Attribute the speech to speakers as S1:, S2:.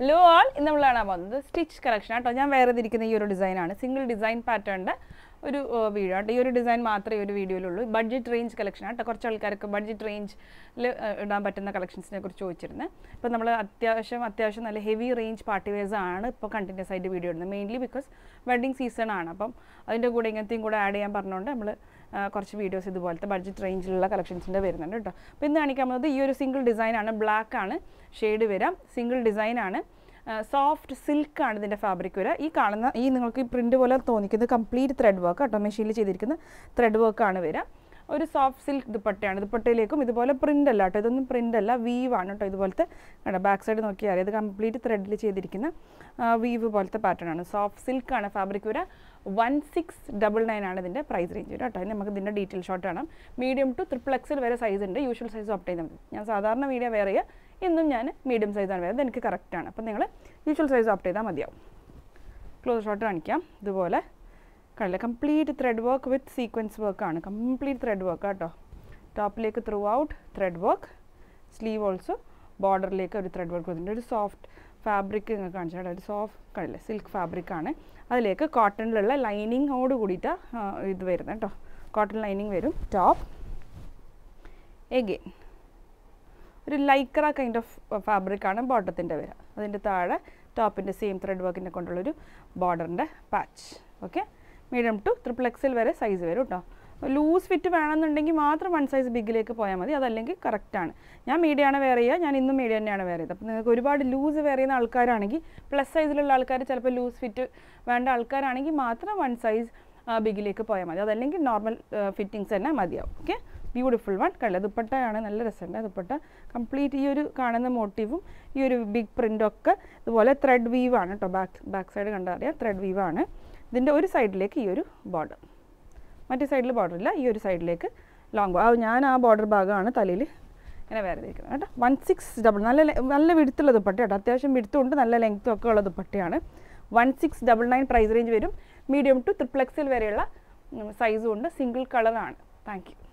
S1: law ആൾ ഇന്ന് നമ്മൾ കാണാൻ പോകുന്നത് സ്റ്റിച്ച് കളക്ഷൻ ആട്ടോ ഞാൻ വേറെ ഇരിക്കുന്ന ഈ ഒരു ഡിസൈനാണ് സിംഗിൾ ഡിസൈൻ പാറ്റേണിൻ്റെ ഒരു വീഡിയോ ആട്ടോ ഈ ഒരു ഡിസൈൻ മാത്രമേ ഈ ഒരു വീഡിയോയിലുള്ളൂ ബഡ്ജറ്റ് റേഞ്ച് കളക്ഷൻ ആട്ടോ കുറച്ച് ആൾക്കാർക്ക് ബഡ്ജറ്റ് റേഞ്ചിൽ ഇടാൻ പറ്റുന്ന കളക്ഷൻസിനെ കുറിച്ച് ചോദിച്ചിരുന്നത് ഇപ്പോൾ നമ്മൾ അത്യാവശ്യം അത്യാവശ്യം നല്ല ഹെവി റേഞ്ച് പാർട്ടി വെയർസ് ആണ് ഇപ്പോൾ കണ്ടിന്യൂസ് ആയിട്ട് വീഡിയോ ഇടുന്നത് മെയിൻലി ബിക്കോസ് വെഡ്ഡിങ് സീസൺ ആണ് അപ്പം അതിൻ്റെ കൂടെ ഇങ്ങനത്തെയും കൂടെ ആഡ് ചെയ്യാൻ പറഞ്ഞുകൊണ്ട് നമ്മൾ കുറച്ച് വീഡിയോസ് ഇതുപോലത്തെ ബഡ്ജറ്റ് റേഞ്ചിലുള്ള കളക്ഷൻസിൻ്റെ വരുന്നുണ്ട് കേട്ടോ അപ്പോൾ ഇന്ന് കാണിക്കാൻ പോകുന്നത് ഈ ഒരു സിംഗിൾ ഡിസൈനാണ് ബ്ലാക്ക് ആണ് ഷെയ്ഡ് വരാം സിംഗിൾ ഡിസൈനാണ് സോഫ്റ്റ് സിൽക്ക് ആണ് ഇതിൻ്റെ ഫാബ്രിക് വരിക ഈ കാണുന്ന ഈ നിങ്ങൾക്ക് ഈ പ്രിൻ്റ് പോലെ തോന്നിക്കുന്നത് കംപ്ലീറ്റ് ത്രെഡ് വർക്ക് കേട്ടോ മെഷീനിൽ ചെയ്തിരിക്കുന്ന ത്രെഡ് വർക്കാണ് വരിക ഒരു സോഫ്റ്റ് സിൽക്ക് ദുപ്പട്ടയാണ് ദുപ്പട്ടയിലേക്കും ഇതുപോലെ പ്രിൻ്റ് അല്ല കേട്ടോ ഇതൊന്നും പ്രിൻ്റ് അല്ല വീവ് ആണ് കേട്ടോ ഇതുപോലത്തെ കേട്ടോ ബാക്ക് സൈഡ് നോക്കിയാൽ അറിയാം ഇത് കംപ്ലീറ്റ് ത്രെഡിൽ ചെയ്തിരിക്കുന്ന വീവ് പോലത്തെ പാറ്റേൺ ആണ് സോഫ്റ്റ് സിൽക്ക് ആണ് ഫാബ്രിക് വരിക വൺ സിക്സ് ഡബിൾ നയൻ ആണ് ഇതിൻ്റെ പ്രൈസ് റേഞ്ച് വരിക കേട്ടോ ഇനി നമുക്ക് ഇതിൻ്റെ ഡീറ്റെയിൽ ഷോട്ട് കാണാം മീഡിയം ടു ട്രിപ്പിൾ എക്സിൽ വരെ സൈസ് ഉണ്ട് യൂഷ്വൽ സൈസ് ഓപ്റ്റ് ചെയ്താൽ മതി ഞാൻ സാധാരണ മീഡിയ വേറെ ചെയ്യുക ഇന്നും ഞാൻ മീഡിയം സൈസാണ് വരുന്നത് എനിക്ക് കറക്റ്റാണ് അപ്പം നിങ്ങൾ യൂഷ്വൽ സൈസ് ഓപ്റ്റ് ചെയ്താൽ മതിയാവും ക്ലോസ് ഷോട്ട് കാണിക്കാം ഇതുപോലെ കണ്ടില്ല complete thread work with sequence വർക്കാണ് കംപ്ലീറ്റ് ത്രെഡ് വർക്ക് കേട്ടോ ടോപ്പിലേക്ക് throughout thread work sleeve also ബോർഡറിലേക്ക് ഒരു ത്രെഡ് വർക്ക് വരുന്നുണ്ട് ഒരു സോഫ്റ്റ് ഫാബ്രിക് നിങ്ങൾക്ക് കാണിച്ചാൽ ഒരു സോഫ്റ്റ് കണ്ടില്ല സിൽക്ക് ഫാബ്രിക് ആണ് അതിലേക്ക് കോട്ടണിലുള്ള ലൈനിങ്ങോട് കൂടിയിട്ട് ഇത് വരുന്നത് കേട്ടോ കോട്ടൺ ലൈനിങ് വരും ടോപ്പ് എഗെയിൻ ഒരു ലൈക്ര കൈൻഡ് ഓഫ് ഫാബ്രിക് ആണ് ബോട്ടത്തിൻ്റെ വരിക അതിൻ്റെ താഴെ ടോപ്പിൻ്റെ സെയിം ത്രെഡ് വർക്കിനെ കൊണ്ടുള്ളൊരു ബോർഡറിൻ്റെ patch okay medium to triple എക്സിൽ വരെ സൈസ് വരും കേട്ടോ ലൂസ് ഫിറ്റ് വേണമെന്നുണ്ടെങ്കിൽ മാത്രം വൺ സൈസ് ബിഗിലേക്ക് പോയാൽ മതി അതല്ലെങ്കിൽ കറക്റ്റാണ് ഞാൻ മീഡിയ ആണ് വെയർ ചെയ്യുക ഞാൻ ഇന്നും മീഡിയ തന്നെയാണ് വെയർ ചെയ്തത് അപ്പോൾ നിങ്ങൾക്ക് ഒരുപാട് ലൂസ് വെയർ ചെയ്യുന്ന ആൾക്കാരാണെങ്കിൽ പ്ലസ് സൈസിലുള്ള ആൾക്കാർ ചിലപ്പോൾ ലൂസ് ഫിറ്റ് വേണ്ട ആൾക്കാരാണെങ്കിൽ മാത്രം വൺ സൈസ് ബിഗിലേക്ക് പോയാൽ മതി അതല്ലെങ്കിൽ നോർമൽ ഫിറ്റിങ്സ് തന്നെ മതിയാവും ഓക്കെ ബ്യൂട്ടിഫുൾ വൺ കണ്ടില്ല ദുപ്പട്ടയാണ് നല്ല രസമുണ്ട് ദുപ്പട്ട കംപ്ലീറ്റ് ഈ ഒരു കാണുന്ന മോട്ടീവും ഈ ഒരു ബിഗ് പ്രിൻ്റും ഒക്കെ ഇതുപോലെ ത്രെഡ് വീവ് ആണ് കേട്ടോ ബാക്ക് ബാക്ക് സൈഡ് കണ്ടാൽ അറിയാം ത്രെഡ് വീവ് ആണ് ഇതിൻ്റെ ഒരു സൈഡിലേക്ക് ഈ ഒരു ബോർഡർ മറ്റേ സൈഡിൽ ബോർഡർ ഇല്ല ഈ ഒരു സൈഡിലേക്ക് ലോങ് ബോർഡർ ഞാൻ ആ ബോർഡർ ഭാഗമാണ് തലയിൽ ഇങ്ങനെ വേറെ ഇരിക്കുന്നത് കേട്ടോ വൺ സിക്സ് ഡബിൾ നല്ല നല്ല വിടുത്തുള്ള ദുപ്പട്ട കേട്ടോ അത്യാവശ്യം വിടുത്തുണ്ട് നല്ല ലെങ്ത്തും ഒക്കെ ഉള്ള ദുപ്പട്ടയാണ് one six double nine price range വരും മീഡിയം ടു ട്രിപ്പിൾ എക്സിൽ വരെയുള്ള സൈസും ഉണ്ട് സിംഗിൾ കളറാണ് താങ്ക് യു